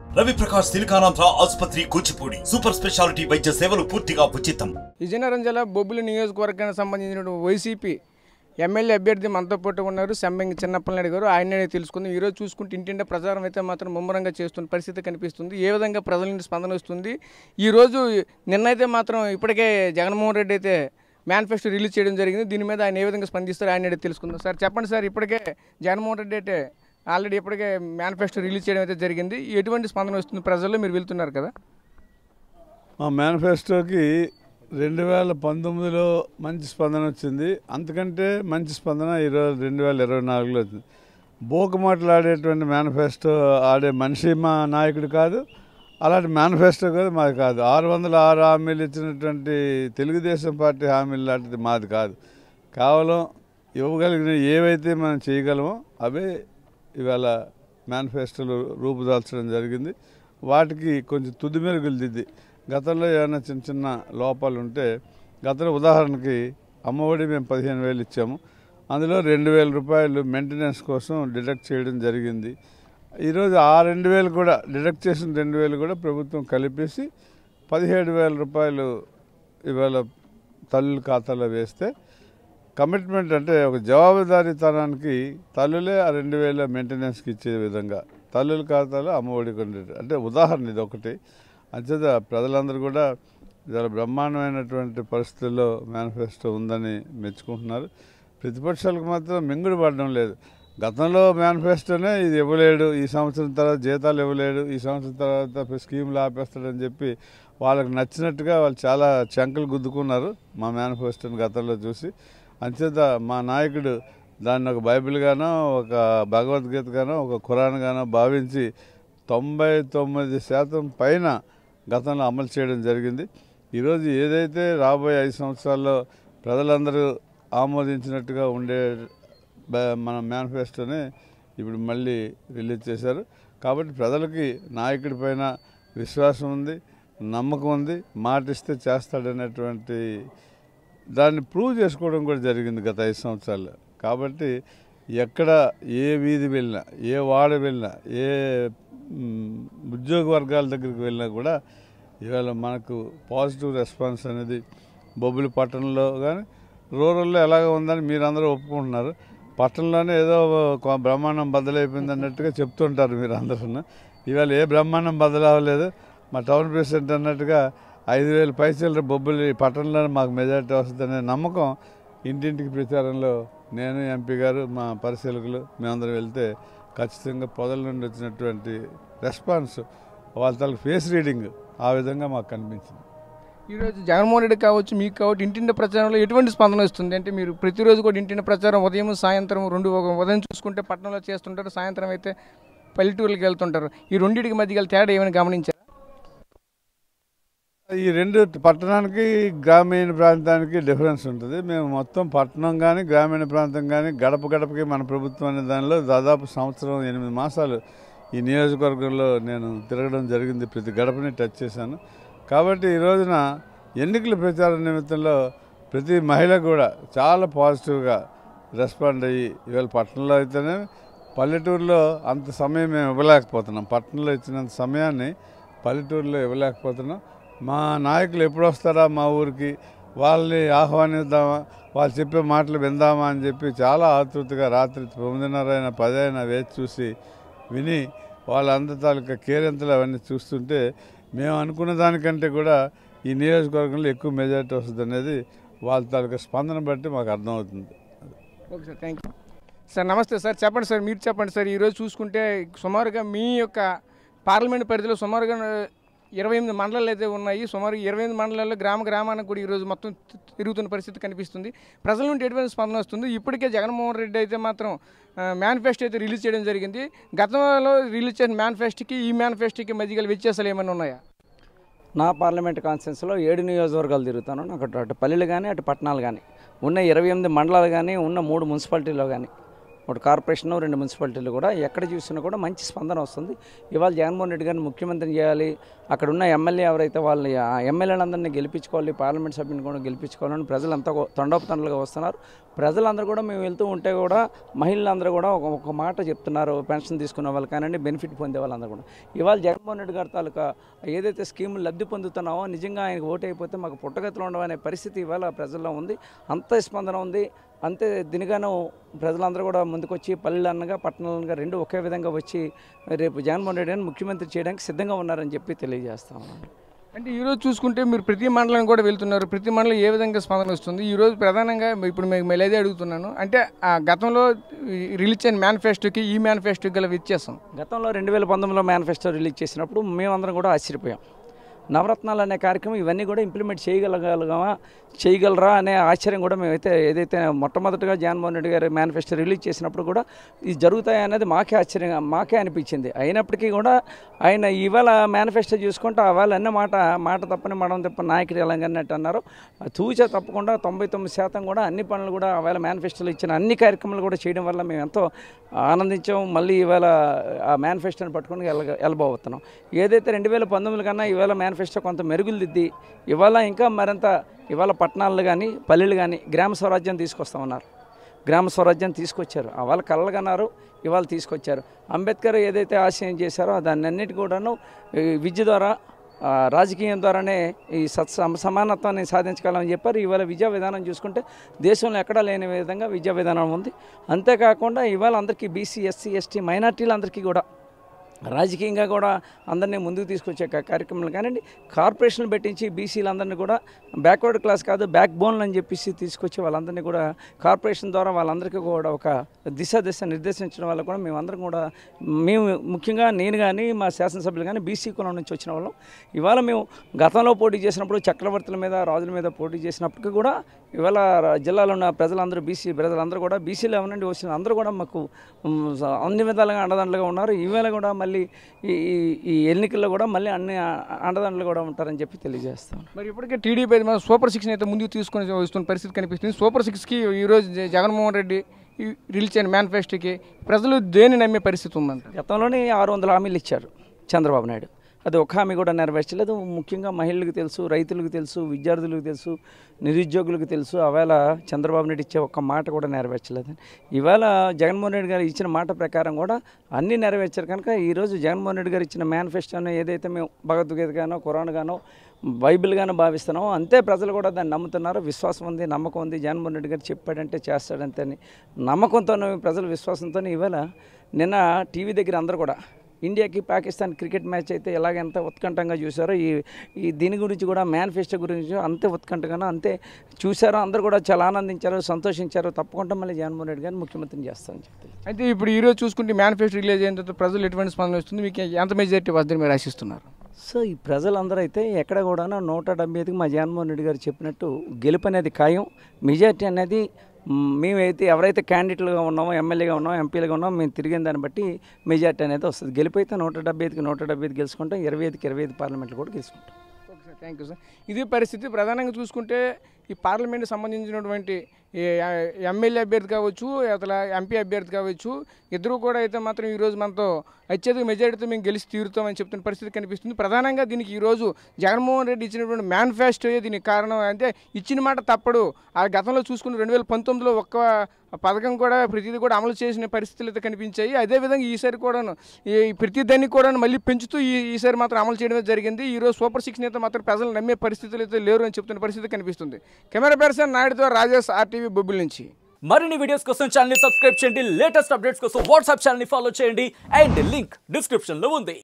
రవి ప్రకాష్ సిలికానాంధ్ర ఆసుపత్రి Kuchipudi super speciality వైద్య సేవలు పూర్తిగా ఉచితం విజయనగరం జిల్లా బొబ్బిలి నియోజకవర్గానికి సంబంధించిన వైసీపీ ఎమ్మెల్యే అభ్యర్థి మనతో పాటు ఉన్నారు సెమ్మంగి చిన్నప్పలనాయుడు గారు ఆయననే తెలుసుకుందాం ఈరోజు చూసుకుంటే ఇంటింటి ప్రచారం అయితే మాత్రం ముమ్మరంగా చేస్తున్న పరిస్థితి కనిపిస్తుంది ఏ విధంగా ప్రజల నుండి స్పందన వస్తుంది ఈరోజు నిన్నైతే మాత్రం ఇప్పటికే జగన్మోహన్ రెడ్డి అయితే మేనిఫెస్టో రిలీజ్ చేయడం జరిగింది దీని మీద ఆయన ఏ విధంగా స్పందిస్తారు ఆయన అడిగి తెలుసుకుందాం సార్ చెప్పండి సార్ ఇప్పటికే జగన్మోహన్ రెడ్డి అయితే ఆల్రెడీ ఇప్పటికే మేనిఫెస్టో రిలీజ్ చేయడం అయితే జరిగింది ఎటువంటి స్పందన వస్తుంది ప్రజల్లో మీరు వెళ్తున్నారు కదా మా మేనిఫెస్టోకి రెండు వేల పంతొమ్మిదిలో మంచి స్పందన వచ్చింది అంతకంటే మంచి స్పందన ఈరోజు రెండు వేల ఇరవై నాలుగులో వచ్చింది బోకు మాట్లాడేటువంటి మేనిఫెస్టో ఆడే మనిషి మా నాయకుడు కాదు అలాంటి మేనిఫెస్టో కూడా మాది కాదు ఆరు వందల ఆరు హామీలు ఇచ్చినటువంటి తెలుగుదేశం పార్టీ హామీలు లాంటిది మాది కాదు కేవలం ఇవ్వగలిగిన ఏవైతే మనం చేయగలమో అవే ఇవాళ మేనిఫెస్టోలు రూపుదాల్చడం జరిగింది వాటికి కొంచెం తుది మెరుగులు దిద్ది గతంలో ఏమైనా చిన్న చిన్న లోపాలు ఉంటే గతంలో ఉదాహరణకి అమ్మఒడి మేము పదిహేను వేలు ఇచ్చాము అందులో రెండు వేల రూపాయలు మెయింటెనెన్స్ కోసం డిడక్ట్ చేయడం జరిగింది ఈరోజు ఆ రెండు వేలు కూడా డిడక్ట్ చేసిన రెండు వేలు కూడా ప్రభుత్వం కలిపేసి పదిహేడు వేల రూపాయలు ఇవాళ తల్లుల ఖాతాలో వేస్తే కమిట్మెంట్ అంటే ఒక జవాబుదారీతనానికి తల్లులే ఆ రెండు వేల మెయింటెనెన్స్కి ఇచ్చే విధంగా తల్లుల ఖాతాలో అమ్మఒడి కొండే అంటే ఉదాహరణ ఇది ఒకటి అంచేత ప్రజలందరూ కూడా చాలా బ్రహ్మాండమైనటువంటి పరిస్థితుల్లో మేనిఫెస్టో ఉందని మెచ్చుకుంటున్నారు ప్రతిపక్షాలకు మాత్రం మింగుడు పడడం లేదు గతంలో మేనిఫెస్టోనే ఇది ఇవ్వలేడు ఈ సంవత్సరం తర్వాత జీతాలు ఇవ్వలేడు ఈ సంవత్సరం తర్వాత స్కీములు ఆపేస్తాడని చెప్పి వాళ్ళకి నచ్చినట్టుగా వాళ్ళు చాలా చంకలు గుద్దుకున్నారు మా మేనిఫెస్టోని గతంలో చూసి అంచేత మా నాయకుడు దాన్ని ఒక బైబిల్ గానో ఒక భగవద్గీత గానో ఒక ఖురాన్ గానో భావించి తొంభై తొమ్మిది శాతం పైన గతంలో అమలు చేయడం జరిగింది ఈరోజు ఏదైతే రాబోయే ఐదు సంవత్సరాల్లో ప్రజలందరూ ఆమోదించినట్టుగా ఉండే బ- మన మేనిఫెస్టోని ఇప్పుడు మళ్ళీ రిలీజ్ చేశారు కాబట్టి ప్రజలకి నాయకుడి పైన విశ్వాసం ఉంది నమ్మకం ఉంది మాట ఇస్తే చేస్తాడనేటువంటి దాన్ని ప్రూవ్ చేసుకోవడం కూడా జరిగింది గత ఐదు సంవత్సరాల్లో కాబట్టి ఎక్కడ ఏ వీధి వెళ్ళినా ఏ వాడ వెళ్ళినా ఏ మ్, ఉద్యోగ వర్గాల దగ్గరికి వెళ్ళినా కూడా ఇవాళ మనకు పాజిటివ్ రెస్పాన్స్ అనేది బొబ్బిలి పట్టణంలో కానీ రూరల్లో ఎలాగ ఉందని మీరందరూ ఒప్పుకుంటున్నారు పట్టణంలోనే ఏదో ఒక బ్రహ్మాండం బద్దలైపోయింది అన్నట్టుగా చెప్తుంటారు మీరు అందరూ ఇవాళ ఏ బ్రహ్మాండం బద్దలవ్వలేదు మా టౌన్ ప్రెసిడెంట్ అన్నట్టుగా ఐదు వేల పైసలు బొబ్బులు ఈ పట్టణంలోనే మాకు మెజారిటీ వస్తుందనే నమ్మకం ఇంటింటికి ప్రచారంలో నేను ఎంపీ గారు మా పరిశీలకులు మేమందరం వెళ్తే ఖచ్చితంగా ప్రజల నుండి వచ్చినటువంటి రెస్పాన్స్ వాళ్ళ తాలూకు ఫేస్ రీడింగ్ ఆ విధంగా మాకు కనిపించింది ఈరోజు జగన్మోహన్ రెడ్డి కావచ్చు మీకు కావచ్చు ఇంటింటి ప్రచారంలో ఎటువంటి స్పందన వస్తుంది అంటే మీరు ప్రతిరోజు కూడా ఇంటింటి ప్రచారం ఉదయం సాయంత్రం రెండు ఒక ఉదయం చూసుకుంటే పట్టణంలో చేస్తుంటారు సాయంత్రం అయితే పల్లెటూరులకు వెళ్తుంటారు ఈ రెండింటికి మధ్య గల తేడా ఏమైనా గమనించారు ఈ రెండు పట్టణానికి గ్రామీణ ప్రాంతానికి డిఫరెన్స్ ఉంటుంది మేము మొత్తం పట్టణం కానీ గ్రామీణ ప్రాంతం కానీ గడప గడపకి మన ప్రభుత్వం అనే దానిలో దాదాపు సంవత్సరం ఎనిమిది మాసాలు ఈ నియోజకవర్గంలో నేను తిరగడం జరిగింది ప్రతి గడపని టచ్ చేశాను కాబట్టి ఈ రోజున ఎన్నికల ప్రచార నిమిత్తంలో ప్రతి మహిళ కూడా చాలా పాజిటివ్గా రెస్పాండ్ అయ్యి ఇవాళ పట్టణంలో అయితేనే పల్లెటూరులో అంత సమయం మేము ఇవ్వలేకపోతున్నాం పట్టణంలో ఇచ్చినంత సమయాన్ని పల్లెటూరులో ఇవ్వలేకపోతున్నాం మా నాయకులు ఎప్పుడు వస్తారా మా ఊరికి వాళ్ళని ఆహ్వానిద్దామా వాళ్ళు చెప్పే మాటలు విందామా అని చెప్పి చాలా ఆతృతగా రాత్రి తొమ్మిదిన్నర అయినా పది అయినా వేచి చూసి విని వాళ్ళందరి తాలూకా కేరింతలు అవన్నీ చూస్తుంటే మేము అనుకున్న దానికంటే కూడా ఈ నియోజకవర్గంలో ఎక్కువ మెజారిటీ వస్తుంది అనేది వాళ్ళ తాలూకా స్పందన బట్టి మాకు అర్థమవుతుంది okay sir thank you sir నమస్తే సార్ చెప్పండి సార్ మీరు చెప్పండి సార్ ఈరోజు చూసుకుంటే సుమారుగా మీ యొక్క పార్లమెంట్ పరిధిలో సుమారుగా ఇరవై ఎనిమిది మండలాలు అయితే ఉన్నాయి సుమారు ఇరవై ఎనిమిది మండలాల్లో గ్రామ గ్రామానికి కూడా ఈరోజు మొత్తం తి- తిరుగుతున్న పరిస్థితి కనిపిస్తుంది ప్రజల నుండి ఎటువంటి స్పందన వస్తుంది ఇప్పటికే జగన్మోహన్ రెడ్డి అయితే మాత్రం మేనిఫెస్టో అయితే రిలీజ్ చేయడం జరిగింది గతంలో రిలీజ్ చేసిన మేనిఫెస్టోకి ఈ మేనిఫెస్టోకి మధ్య గల వ్యత్యాసాలు ఏమైనా ఉన్నాయా నా పార్లమెంట్ కాన్స్టిట్యూన్సీలో ఏడు నియోజకవర్గాలు తిరుగుతాను నాకు అటు అటు పల్లెలు కానీ అటు పట్టణాలు కానీ ఉన్న ఇరవై ఎనిమిది మండలాలు కానీ ఉన్న మూడు మున్సిపాలిటీలో కానీ ఒకటి కార్పొరేషన్ రెండు మున్సిపాలిటీలు కూడా ఎక్కడ చూసినా కూడా మంచి స్పందన వస్తుంది ఇవాళ జగన్మోహన్ రెడ్డి గారిని ముఖ్యమంత్రిని చేయాలి అక్కడ ఉన్న ఎమ్మెల్యే ఎవరైతే వాళ్ళని ఆ ఎమ్మెల్యేలందరినీ గెలిపించుకోవాలి పార్లమెంట్ సభ్యుని కూడా గెలిపించుకోవాలని ప్రజలంతా తండోపతండలుగా వస్తున్నారు ప్రజలందరూ కూడా మేము వెళ్తూ ఉంటే కూడా మహిళలందరూ కూడా ఒక ఒక మాట చెప్తున్నారు పెన్షన్ తీసుకున్న వాళ్ళు కానివ్వండి బెనిఫిట్ పొందే వాళ్ళందరూ కూడా ఇవాళ జగన్మోహన్ రెడ్డి గారి తాలూకా ఏదైతే స్కీములు లబ్ధి పొందుతున్నామో నిజంగా ఆయనకు ఓటు అయిపోతే మాకు పుట్టగతులు ఉండవనే పరిస్థితి ఇవాళ ప్రజల్లో ఉంది అంత స్పందన ఉంది అంతే దీనిగాను ప్రజలందరూ కూడా ముందుకొచ్చి పల్లెలు అనగా పట్టణాలనగా రెండు ఒకే విధంగా వచ్చి రేపు జగన్మోహన్ రెడ్డి గారిని ముఖ్యమంత్రి చేయడానికి సిద్ధంగా ఉన్నారని చెప్పి తెలియజేస్తాం అంటే ఈరోజు చూసుకుంటే మీరు ప్రతి మండలం కూడా వెళ్తున్నారు ప్రతి మండలం ఏ విధంగా స్పందన వస్తుంది ఈరోజు ప్రధానంగా ఇప్పుడు మీకు మళ్ళీ అదే అడుగుతున్నాను అంటే ఆ గతంలో రిలీజ్ అయిన మేనిఫెస్టోకి ఈ మేనిఫెస్టోకి గల వ్యత్యాసం గతంలో రెండు వేల పంతొమ్మిదిలో మేనిఫెస్టో రిలీజ్ చేసినప్పుడు మేమందరం కూడా ఆశ్చర్యపోయాం నవరత్నాలు అనే కార్యక్రమం ఇవన్నీ కూడా ఇంప్లిమెంట్ చేయగలగలమా చేయగలరా అనే ఆశ్చర్యం కూడా మేమైతే ఏదైతే మొట్టమొదటిగా జగన్మోహన్ రెడ్డి గారు మేనిఫెస్టో రిలీజ్ చేసినప్పుడు కూడా ఇది జరుగుతాయి అనేది మాకే ఆశ్చర్యంగా మాకే అనిపించింది అయినప్పటికీ కూడా ఆయన ఇవాళ మేనిఫెస్టో చూసుకుంటే అవాళ అన్న మాట మాట తప్పని మడం తప్ప నాయకుడు ఎలాగన్నట్టు అన్నారు తూచా తప్పకుండా తొంభై తొమ్మిది శాతం కూడా అన్ని పనులు కూడా అవాళ మేనిఫెస్టోలో ఇచ్చిన అన్ని కార్యక్రమాలు కూడా చేయడం వల్ల మేము ఎంతో ఆనందించాం మళ్ళీ ఇవాళ ఆ మేనిఫెస్టోని పట్టుకొని వెళ్ళ వెళ్ళబోతున్నాం ఏదైతే రెండు వేల పంతొమ్మిది కన్నా ఇవాళ మేనిఫెస్టో కొంత మెరుగులు దిద్ది ఇవాళ ఇంకా మరింత ఇవాళ పట్టణాలు కానీ పల్లెలు కానీ గ్రామ స్వరాజ్యం తీసుకొస్తామన్నారు గ్రామ స్వరాజ్యం తీసుకొచ్చారు వాళ్ళ కళ్ళగన్నారు ఇవాళ తీసుకొచ్చారు అంబేద్కర్ ఏదైతే ఆశయం చేశారో దాన్ని అన్నిటి కూడాను ఈ విద్య ద్వారా ఆ, రాజకీయం ద్వారానే ఈ సత్ సమ- సమానత్వాన్ని సాధించగలమని చెప్పారు ఇవాళ విద్యా విధానం చూసుకుంటే దేశంలో ఎక్కడా లేని విధంగా విద్యా విధానం ఉంది అంతేకాకుండా ఇవాళ అందరికీ బీసీ ఎస్సీ ఎస్టీ మైనార్టీలందరికీ కూడా రాజకీయంగా కూడా అందరినీ ముందుకు తీసుకొచ్చే కా- కార్యక్రమాలు కానివ్వండి కార్పొరేషన్లు పెట్టించి బీసీలందరినీ కూడా బ్యాక్వర్డ్ క్లాస్ కాదు బ్యాక్ బోన్లు అని చెప్పేసి తీసుకొచ్చి వాళ్ళందరినీ కూడా కార్పొరేషన్ ద్వారా వాళ్ళందరికీ కూడా ఒక దిశ దిశ నిర్దేశించడం వల్ల కూడా మేమందరం కూడా మేము ముఖ్యంగా నేను కానీ మా శాసనసభ్యులు కానీ బీసీ కులం నుంచి వచ్చిన వాళ్ళం ఇవాళ మేము గతంలో పోటీ చేసినప్పుడు చక్రవర్తుల మీద రాజుల మీద పోటీ చేసినప్పటికీ కూడా ఇవాళ రా- జిల్లాలో ఉన్న ప్రజలందరూ బీసీ ప్రజలందరూ కూడా బీసీలో ఎవరండి వచ్చిన అందరూ కూడా మాకు ఉమ్, స- అన్ని విధాలుగా అండదండలుగా ఉన్నారు ఈవేళ కూడా మళ్ళీ ఈ ఈ- ఈ ఎన్నికల్లో కూడా మళ్ళీ అన్ని ఆ- అండదండలు కూడా ఉంటారని చెప్పి తెలియజేస్తాను మరి ఇప్పటికే టీడీపీ అయితే మన సూపర్ సిక్స్ని అయితే ముందుకు తీసుకొని వస్తున్న పరిస్థితి కనిపిస్తుంది సూపర్ సిక్స్కి ఈరోజు జ- జగన్మోహన్ రెడ్డి ఈ రిలీజ్ అయిన మేనిఫెస్టోకి ప్రజలు దేని నమ్మే పరిస్థితి ఉందంట గతంలోనే ఆరు వందల హామీలు ఇచ్చారు చంద్రబాబు నాయుడు అది ఒక హామీ కూడా నెరవేర్చలేదు ముఖ్యంగా మహిళలకు తెలుసు రైతులకు తెలుసు విద్యార్థులకు తెలుసు నిరుద్యోగులకు తెలుసు అవేళ చంద్రబాబు నాయుడు ఇచ్చే ఒక్క మాట కూడా నెరవేర్చలేదు ఇవాళ జగన్మోహన్ రెడ్డి గారు ఇచ్చిన మాట ప్రకారం కూడా అన్నీ నెరవేర్చారు కనుక ఈరోజు జగన్మోహన్ రెడ్డి గారు ఇచ్చిన మేనిఫెస్టోను ఏదైతే మేము భగవద్గీత గానో ఖురాన్ గానో బైబిల్ గానో భావిస్తున్నామో అంతే ప్రజలు కూడా దాన్ని నమ్ముతున్నారు విశ్వాసం ఉంది నమ్మకం ఉంది జగన్మోహన్ రెడ్డి గారు చెప్పాడంటే చేస్తాడంతే అని నమ్మకంతో ప్రజల విశ్వాసంతో ఇవాళ నిన్న టీవీ దగ్గర అందరూ కూడా ఇండియాకి పాకిస్తాన్ క్రికెట్ మ్యాచ్ అయితే ఎలాగ ఎంత ఉత్కంఠంగా చూసారో ఈ ఈ దీని గురించి కూడా మేనిఫెస్టో గురించి అంతే ఉత్కంఠగానో అంతే చూసారో అందరూ కూడా చాలా ఆనందించారు సంతోషించారు తప్పకుండా మళ్ళీ జగన్మోహన్ రెడ్డి గారిని ముఖ్యమంత్రిని చేస్తామని చెప్తారు అయితే ఇప్పుడు ఈరోజు చూసుకుంటే మేనిఫెస్టో రిలీజ్ అయిన తర్వాత ప్రజలు ఎటువంటి స్పందన వస్తుంది మీకు ఎంత మెజారిటీ వద్దని మీరు ఆశిస్తున్నారు సో ఈ ప్రజలందరూ అయితే ఎక్కడ కూడా నూట డెబ్బై ఐదుకి మా జగన్మోహన్ రెడ్డి గారు చెప్పినట్టు గెలుపు అనేది ఖాయం మెజార్టీ అనేది మ్, మేమైతే ఎవరైతే క్యాండిడేట్లుగా ఉన్నామో ఎమ్మెల్యేగా ఉన్నామో ఎంపీలుగా ఉన్నామో మేము తిరిగిన దాన్ని బట్టి మెజార్టీ అనేది వస్తుంది గెలుపు అయితే నూట డెబ్బై ఐదుకి నూట డెబ్బై ఐదు గెలుచుకుంటాం ఇరవై ఐదుకి ఇరవై ఐదు పార్లమెంట్లు కూడా గెలుచుకుంటాం okay sir thank you sir ఇది పరిస్థితి ప్రధానంగా చూసుకుంటే ఈ పార్లమెంట్ సంబంధించినటువంటి ఈ ఎమ్మెల్యే అభ్యర్థి కావచ్చు అసలు ఎంపీ అభ్యర్థి కావచ్చు ఇద్దరు కూడా అయితే మాత్రం ఈరోజు మనతో అత్యధిక మెజారిటీతో మేము గెలిచి తీరుతామని చెప్తున్న పరిస్థితి కనిపిస్తుంది ప్రధానంగా దీనికి ఈరోజు జగన్మోహన్ రెడ్డి ఇచ్చినటువంటి మేనిఫెస్టో దీనికి కారణం అంటే ఇచ్చిన మాట తప్పడు ఆ గతంలో చూసుకుని రెండు వేల పంతొమ్మిదిలో ఒక్క పథకం కూడా ప్రతిదీ కూడా అమలు చేసిన పరిస్థితులు అయితే కనిపించాయి అదేవిధంగా ఈసారి కూడాను ఈ ప్రతిదాన్ని కూడా మళ్ళీ పెంచుతూ ఈ ఈసారి మాత్రం అమలు చేయడమే జరిగింది ఈరోజు సూపర్ సిక్స్ అయితే మాత్రం ప్రజలు నమ్మే పరిస్థితులు అయితే లేరు అని చెప్తున్న పరిస్థితి కనిపిస్తుంది కెమెరా పర్సన్ నాయుడుతో రాజేష్ ఆర్టీవీ బొబ్బిల్ నుంచి మరిన్ని వీడియోస్ కోసం ఛానల్ ని సబ్స్క్రైబ్ చేయండి లేటెస్ట్ అప్డేట్స్ కోసం వాట్సాప్ ఛానల్ ని ఫాలో చేయండి అండ్ లింక్ డిస్క్రిప్షన్ లో ఉంది